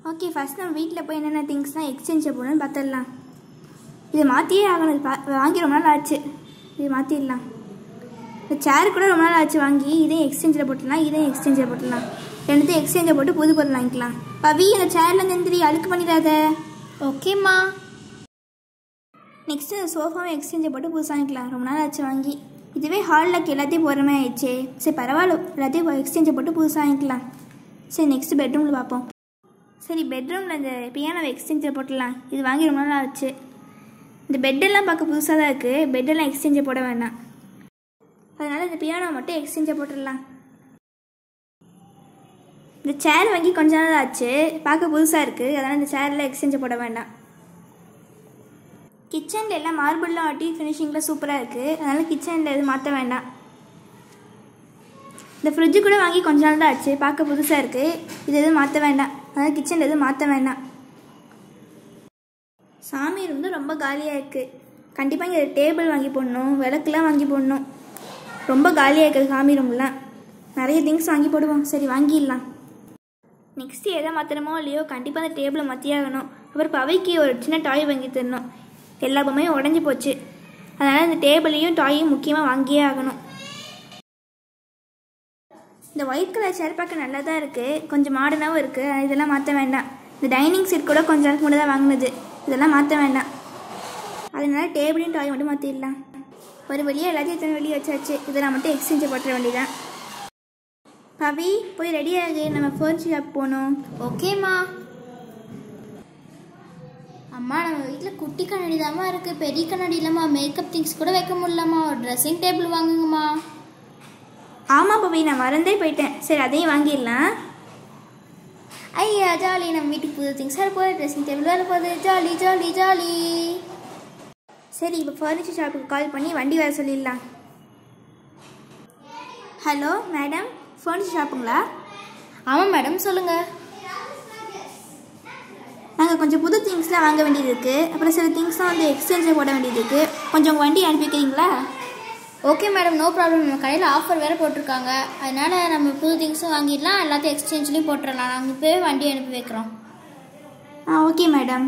okay first நம்ம வீட்டில் போய் என்னென்ன திங்ஸ்லாம் எக்ஸ்சேஞ்ச் போடணும்னு பார்த்துடலாம் இதை மாற்றியே ஆகணும் இது பா- வாங்கி ரொம்ப நாள் ஆச்சு இது மாற்றிடலாம் இந்த சேர் கூட ரொம்ப நாள் ஆச்சு வாங்கி இதையும் எக்ஸ்சேஞ்சில் போட்டுடலாம் இதையும் எக்ஸ்சேஞ்சில் போட்டுடலாம் ரெண்டுத்தையும் எக்ஸ்சேஞ்சை போட்டு புது பொருள் வாங்கிக்கலாம் பவி இந்த சேர்ல நின்றுடி அழுக்கு பண்ணிடாத ஓகேம்மா நெக்ஸ்ட்டு இந்த சோஃபாவை எக்ஸ்சேஞ்சை போட்டு புதுசாக வாங்கிக்கலாம் ரொம்ப நாள் ஆச்சு வாங்கி இதுவே ஹாலில் எல்லாத்தையும் போகிற மாதிரி ஆயிடுச்சே சரி பரவாயில்ல எல்லாத்தையும் எக்ஸ்சேஞ்சை போட்டு புதுசாக வாங்கிக்கலாம் சரி நெக்ஸ்ட் பெட்ரூமில் பார்ப்போம் சரி பெட்ரூமில் இந்த பியானோவை எக்ஸ்சேஞ்சில் போட்டுடலாம் இது வாங்கி ரொம்ப நாள் ஆச்சு இந்த பெட்டெல்லாம் பார்க்க புதுசாக தான் இருக்குது பெட்டெல்லாம் எக்ஸ்சேஞ்சை போட வேண்டாம் அதனால் இந்த பியானோ மட்டும் எக்ஸ்சேஞ்சை போட்டுடலாம் இந்த சேர் வாங்கி கொஞ்ச நாள் ஆச்சு பார்க்க புதுசாக இருக்குது அதனால் இந்த சேரில் எக்ஸ்சேஞ்சை போட வேண்டாம் கிச்சனில் எல்லாம் மார்பிள்லாம் ஆட்டி ஃபினிஷிங்கில் சூப்பராக இருக்குது அதனால் கிச்சனில் எதுவும் மாற்ற வேண்டாம் இந்த ஃப்ரிட்ஜு கூட வாங்கி கொஞ்ச நாள் தான் ஆச்சு பார்க்க புதுசாக இருக்குது இது எதுவும் மாற்ற வேண்டாம் அதனால் கிச்சனில் எதுவும் மாற்ற வேண்டாம் சாமி ரூம் தான் ரொம்ப காலியாக இருக்குது கண்டிப்பாக இங்கே டேபிள் வாங்கி போடணும் விளக்குலாம் வாங்கி போடணும் ரொம்ப காலியாக இருக்குது சாமி ரூம்லாம் நிறைய திங்ஸ் வாங்கி போடுவோம் சரி வாங்கிடலாம் நெக்ஸ்ட் எதை மாற்றணுமோ இல்லையோ கண்டிப்பாக அந்த டேபிளை மாற்றியாகணும் அப்புறம் பவைக்கு ஒரு சின்ன டாய் வாங்கி தரணும் எல்லா பொம்மையும் உடஞ்சி போச்சு அதனால் இந்த டேபிளையும் டாயும் முக்கியமாக வாங்கியே ஆகணும் இந்த ஒயிட் கலர் சேர் பார்க்க நல்லா தான் இருக்குது கொஞ்சம் மாடர்னாகவும் இருக்குது இதெல்லாம் மாற்ற வேண்டாம் இந்த டைனிங் செட் கூட கொஞ்சம் நாளுக்கு முன்னாடி தான் வாங்கினது இதெல்லாம் மாற்ற வேண்டாம் அதனால டேபிளையும் டாய் மட்டும் மாற்றிடலாம் ஒரு வெளியே எல்லாத்தையும் எத்தனை வெளியே வச்சாச்சு இதெல்லாம் மட்டும் எக்ஸ்சேஞ்சை போட்டுற வேண்டியதான் பவி போய் ரெடி ஆகு நம்ம ஃபர்னிச்சர் ஷாப் போகணும் ஓகேம்மா அம்மா நம்ம வீட்டில் குட்டி கண்ணாடி தாம்மா இருக்குது பெரிய கண்ணாடி இல்லைம்மா மேக்கப் திங்ஸ் கூட வைக்க முடியலம்மா ஒரு ட்ரெஸ்ஸிங் டேபிள் வாங்குங்கம்மா ஆமாம் பவி நான் மறந்தே போயிட்டேன் சரி அதையும் வாங்கிடலாம் ஐயா ஜாலி நம்ம வீட்டுக்கு புது திங்ஸ் வர போகுது ட்ரெஸ்ஸிங் டேபிள் வர போகுது ஜாலி ஜாலி ஜாலி சரி இப்போ ஃபர்னிச்சர் ஷாப்புக்கு கால் பண்ணி வண்டி வர சொல்லிடலாம் ஹலோ மேடம் ஃபர்னிச்சர் ஷாப்புங்களா ஆமாம் மேடம் சொல்லுங்கள் நாங்கள் கொஞ்சம் புது திங்ஸ்லாம் வாங்க வேண்டியது இருக்குது அப்புறம் சில திங்ஸ்லாம் வந்து எக்ஸ்சேஞ்சில் போட வேண்டியது இருக்குது கொஞ்சம் உங்கள் வண்டி அனுப்பி வைக்கிறீங்களா ஓகே மேடம் நோ ப்ராப்ளம் நம்ம கடையில் ஆஃபர் வேறு போட்டிருக்காங்க அதனால நம்ம புது திங்ஸும் வாங்கிடலாம் எல்லாத்தையும் எக்ஸ்சேஞ்ச்லேயும் போட்டுடலாம் நாங்கள் இப்போவே வண்டி அனுப்பி வைக்கிறோம் ஆ ஓகே மேடம்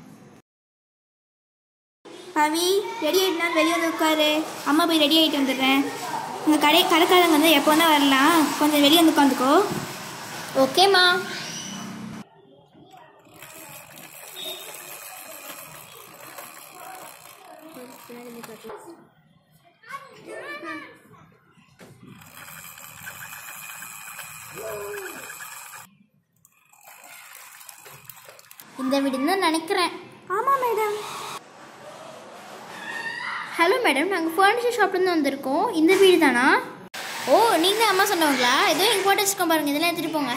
பவி ரெடி ஆகிட்டுனா வெளியே வந்து உட்காரு அம்மா போய் ரெடி ஆகிட்டு வந்துடுறேன் உங்கள் கடை கடைக்காரங்க வந்து எப்போ வேணால் வரலாம் கொஞ்சம் வெளியே வந்து உட்காந்துக்கோ ஓகேம்மா இந்த வீடுன்னு தான் நினைக்கிறேன் ஆமாம் மேடம் ஹலோ மேடம் நாங்கள் ஃபர்னிச்சர் ஷாப்லேருந்து வந்திருக்கோம் இந்த வீடு தானா ஓ நீங்கள் அம்மா சொன்னவங்களா ஏதோ இங்கே போட்டு வச்சுக்கோங்க பாருங்க இதெல்லாம் எடுத்துகிட்டு போங்க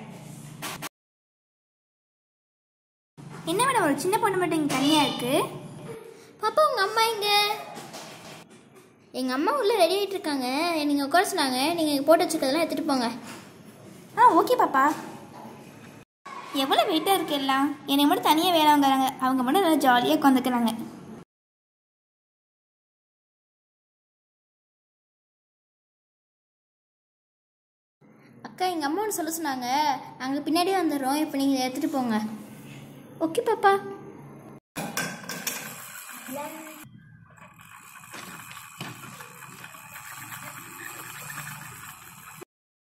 என்ன மேடம் ஒரு சின்ன பொண்ணு மட்டும் இங்கே தனியாக இருக்குது பாப்பா உங்கள் அம்மா எங்க எங்கள் அம்மா உள்ளே ரெடி ஆகிட்டு இருக்காங்க நீங்கள் உட்கார சொன்னாங்க நீங்கள் போட்டு வச்சுருக்கதெல்லாம் எடுத்துகிட்டு போங்க ஆ ஓகே பாப்பா எவ்வளோ வெயிட்டாக இருக்கு எல்லாம் என்னை மட்டும் தனியாக வேலை வாங்குறாங்க அவங்க மட்டும் நல்லா ஜாலியாக உட்காந்துக்கிறாங்க அக்கா எங்கள் அம்மா ஒன்று சொல்ல சொன்னாங்க நாங்கள் பின்னாடியே வந்துடுறோம் இப்போ நீங்கள் எடுத்துகிட்டு போங்க ஓகே பாப்பா லா